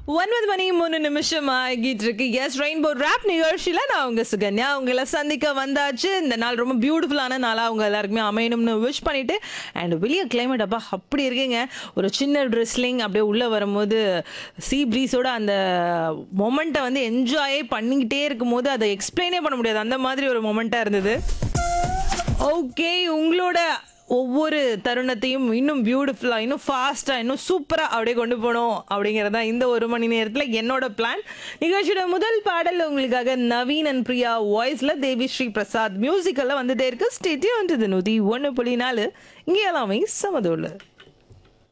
ஒன்பது மணி மூணு நிமிஷம் ஆகிட்டு இருக்கு எஸ் ரெயின்போ ரேப் நிகழ்ச்சியில நான் உங்க சுகன்யா உங்களை சந்திக்க வந்தாச்சு இந்த நாள் ரொம்ப பியூட்டிஃபுல்லான நாளா உங்க எல்லாருக்குமே அமையணும்னு விஷ் பண்ணிட்டு அண்ட் வெளியே கிளைமேட் அப்பா அப்படி இருக்குங்க ஒரு சின்ன ட்ரெஸ்லிங் அப்படியே உள்ள வரும்போது சீ ப்ரீஸோட அந்த மொமெண்ட்டை வந்து என்ஜாயே பண்ணிக்கிட்டே இருக்கும்போது அதை எக்ஸ்பிளைனே பண்ண முடியாது அந்த மாதிரி ஒரு மொமெண்ட்டாக இருந்தது ஓகே உங்களோட ஒவ்வொரு தருணத்தையும் இன்னும் பியூட்டிஃபுல்லா இன்னும் ஃபாஸ்டா இன்னும் சூப்பரா அப்படியே கொண்டு போகணும் அப்படிங்கறது தான் இந்த ஒரு மணி நேரத்துல என்னோட பிளான் நிகழ்ச்சியோட முதல் பாடல் உங்களுக்காக நவீன் அண்ட் பிரியா வாய்ஸ்ல தேவி ஸ்ரீ பிரசாத் மியூசிக்கல்ல வந்துட்டே இருக்கு ஸ்டேடியம் நூத்தி ஒன்னு புள்ளி நாலு இங்கே எல்லாமே சமதோல